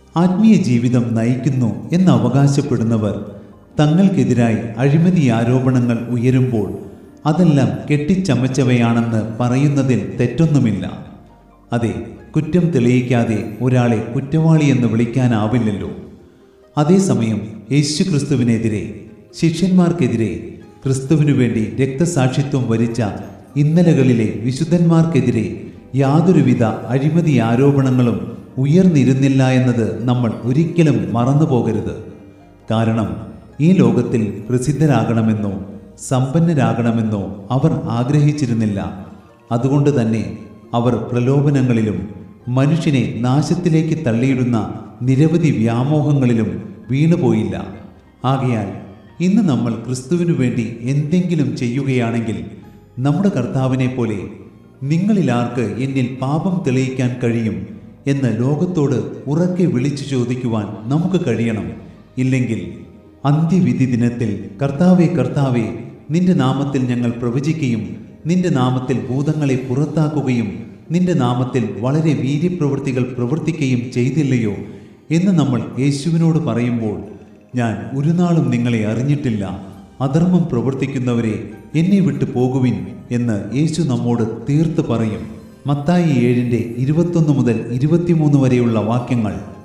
ആത്മീയ ജീവിതം നയിക്കുന്നു എന്ന് അവകാശപ്പെടുന്നവർ തങ്ങൾക്കെതിരായി അഴിമതി ആരോപണങ്ങൾ ഉയരുമ്പോൾ അതെല്ലാം കെട്ടിച്ചമച്ചവയാണെന്ന് പറയുന്നതിൽ തെറ്റൊന്നുമില്ല അതെ കുറ്റം തെളിയിക്കാതെ ഒരാളെ കുറ്റവാളി എന്ന് വിളിക്കാനാവില്ലല്ലോ അതേസമയം യേശു ക്രിസ്തുവിനെതിരെ ശിഷ്യന്മാർക്കെതിരെ ക്രിസ്തുവിനു വേണ്ടി രക്തസാക്ഷിത്വം വരിച്ച ഇന്നലകളിലെ വിശുദ്ധന്മാർക്കെതിരെ യാതൊരുവിധ അഴിമതി ആരോപണങ്ങളും ഉയർന്നിരുന്നില്ല എന്നത് നമ്മൾ ഒരിക്കലും മറന്നു പോകരുത് കാരണം ഈ ലോകത്തിൽ പ്രസിദ്ധരാകണമെന്നോ സമ്പന്നരാകണമെന്നോ അവർ ആഗ്രഹിച്ചിരുന്നില്ല അതുകൊണ്ട് തന്നെ അവർ പ്രലോഭനങ്ങളിലും മനുഷ്യനെ നാശത്തിലേക്ക് തള്ളിയിടുന്ന നിരവധി വ്യാമോഹങ്ങളിലും വീണുപോയില്ല ആകയാൽ ഇന്ന് നമ്മൾ ക്രിസ്തുവിനു വേണ്ടി എന്തെങ്കിലും ചെയ്യുകയാണെങ്കിൽ നമ്മുടെ കർത്താവിനെ പോലെ നിങ്ങളിലാർക്ക് എന്നിൽ പാപം തെളിയിക്കാൻ കഴിയും എന്ന് ലോകത്തോട് ഉറക്കെ വിളിച്ചു ചോദിക്കുവാൻ നമുക്ക് കഴിയണം ഇല്ലെങ്കിൽ അന്ത്യവിധി ദിനത്തിൽ കർത്താവെ കർത്താവെ നിന്റെ നാമത്തിൽ ഞങ്ങൾ പ്രവചിക്കുകയും നിന്റെ നാമത്തിൽ ഭൂതങ്ങളെ പുറത്താക്കുകയും നിന്റെ നാമത്തിൽ വളരെ വീര്യപ്രവൃത്തികൾ പ്രവർത്തിക്കുകയും ചെയ്തില്ലയോ എന്ന് നമ്മൾ യേശുവിനോട് പറയുമ്പോൾ ഞാൻ ഒരു നാളും നിങ്ങളെ അറിഞ്ഞിട്ടില്ല അധർമ്മം പ്രവർത്തിക്കുന്നവരെ എന്നെ വിട്ടു പോകുവിൻ എന്ന് യേശു നമ്മോട് തീർത്ത് പറയും മത്തായി ഏഴിൻ്റെ ഇരുപത്തൊന്ന് മുതൽ ഇരുപത്തിമൂന്ന് വരെയുള്ള വാക്യങ്ങൾ